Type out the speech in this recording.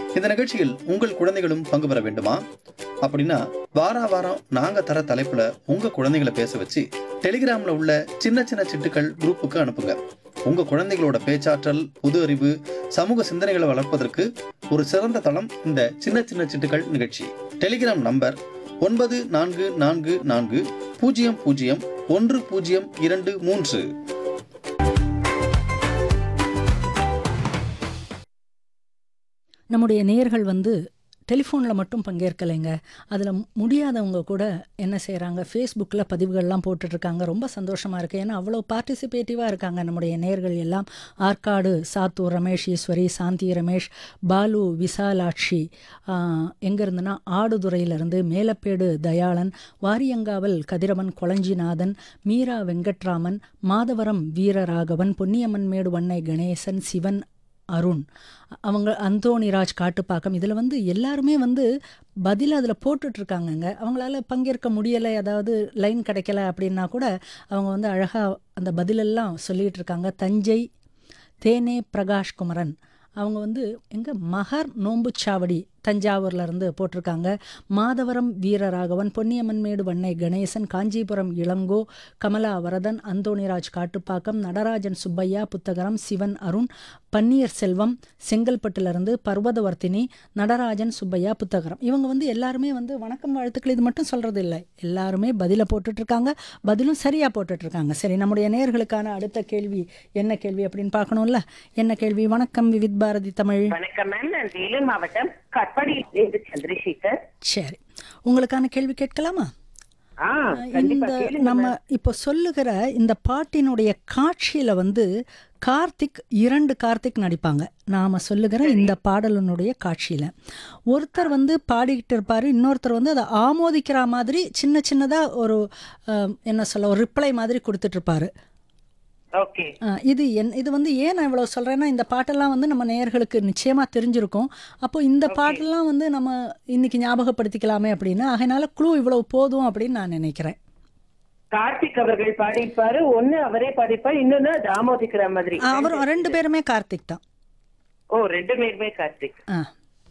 இந்த நிகழ்ச்சியில் உங்கள் குழந்தைகளும் பங்கு பெற வேண்டுமா அப்படின்னா வாரா வாரம் நாங்க தர தலைப்புல உங்க குழந்தைகளை பேச வச்சு டெலிகிராம்ல உள்ள சின்ன சின்ன சிட்டுக்கள் குரூப்புக்கு அனுப்புங்க உங்க குழந்தைகளோட பேச்சாற்றல் புது அறிவு சமூக சிந்தனைகளை வளர்ப்பதற்கு ஒரு சிறந்த தளம் இந்த சின்ன சின்ன சிட்டுக்கள் நிகழ்ச்சி டெலிகிராம் நம்பர் ஒன்பது நான்கு நான்கு நான்கு பூஜ்ஜியம் பூஜ்ஜியம் ஒன்று பூஜ்ஜியம் இரண்டு மூன்று நம்முடைய நேயர்கள் வந்து டெலிஃபோனில் மட்டும் பங்கேற்கலைங்க அதில் முடியாதவங்க கூட என்ன செய்கிறாங்க ஃபேஸ்புக்கில் பதிவுகள்லாம் போட்டுட்ருக்காங்க ரொம்ப சந்தோஷமாக இருக்குது ஏன்னா அவ்வளோ பார்ட்டிசிபேட்டிவாக இருக்காங்க நம்முடைய நேயர்கள் எல்லாம் ஆற்காடு சாத்தூர் ரமேஷ் ஈஸ்வரி சாந்தி ரமேஷ் பாலு விசாலாட்சி எங்கே இருந்துன்னா ஆடுதுறையிலிருந்து மேலப்பேடு தயாளன் வாரியங்காவல் கதிரவன் கொளஞ்சிநாதன் மீரா வெங்கட்ராமன் மாதவரம் வீரராகவன் பொன்னியம்மன் மேடு வண்ணை கணேசன் சிவன் அருண் அவங்க அந்தோணிராஜ் காட்டுப்பாக்கம் இதில் வந்து எல்லாருமே வந்து பதில் அதில் போட்டுட்ருக்காங்கங்க அவங்களால பங்கேற்க முடியலை அதாவது லைன் கிடைக்கல அப்படின்னா கூட அவங்க வந்து அழகாக அந்த பதிலெல்லாம் சொல்லிகிட்டு இருக்காங்க தஞ்சை தேனே பிரகாஷ் குமரன் அவங்க வந்து எங்கே மகர் நோம்புச்சாவடி தஞ்சாவூர்ல இருந்து போட்டிருக்காங்க மாதவரம் வீரராகவன் பொன்னியம்மன் மேடு வண்ணை கணேசன் காஞ்சிபுரம் இளங்கோ கமலா வரதன் அந்தோணிராஜ் காட்டுப்பாக்கம் நடராஜன் சுப்பையா புத்தகரம் சிவன் அருண் பன்னீர் செல்வம் செங்கல்பட்டுலேருந்து பர்வதவர்த்தினி நடராஜன் சுப்பையா புத்தகரம் இவங்க வந்து எல்லாருமே வந்து வணக்கம் வாழ்த்துக்கள் இது மட்டும் சொல்கிறது இல்லை எல்லாருமே பதிலை போட்டுட்ருக்காங்க பதிலும் சரியாக போட்டுட்ருக்காங்க சரி நம்முடைய நேயர்களுக்கான அடுத்த கேள்வி என்ன கேள்வி அப்படின்னு பார்க்கணும்ல என்ன கேள்வி வணக்கம் விவித் பாரதி தமிழ் வணக்கம் மேம் நான் வேலூர் மாவட்டம் கட்பாடியிலிருந்து சந்திரசேகர் சரி உங்களுக்கான கேள்வி கேட்கலாமா ஆ கண்டிப்பா இந்த கேளுங்க நம்ம ma'am. இப்போ சொல்லுகிற இந்த பாட்டினுடைய காட்சியில வந்து கார்த்திக் இரண்டு கார்த்திக் நடிப்பாங்க நாம சொல்லுகிற இந்த பாடலினுடைய காட்சியில ஒருத்தர் வந்து பாடிக்கிட்டு இருப்பாரு இன்னொருத்தர் வந்து அதை ஆமோதிக்கிற மாதிரி சின்ன சின்னதா ஒரு அஹ், என்ன சொல்ல ஒரு ரிப்ளை மாதிரி கொடுத்துட்டு இருப்பாரு ஓகே அஹ், இது என் இது வந்து ஏன் நான் இவ்வளோ சொல்கிறேன்னா இந்த பாட்டெல்லாம் வந்து நம்ம நேயர்களுக்கு நிச்சயமாக தெரிஞ்சிருக்கும் அப்போ இந்த பாட்டெல்லாம் வந்து நம்ம இன்னைக்கு ஞாபகப்படுத்திக்கலாமே அப்படின்னு அதனால குழு இவ்வளவு போதும் அப்படின்னு நான் நினைக்கிறேன் கார்த்திக் அவர்கள் பாடியிருப்பாரு ஒண்ணு அவரே பாடிப்பாரு இன்னொன்னு அது ஆமோதிக்கிற மாதிரி அவர் ரெண்டு பேருமே கார்த்திக் தான் ஓ ரெண்டு பேருமே கார்த்திக் ஆ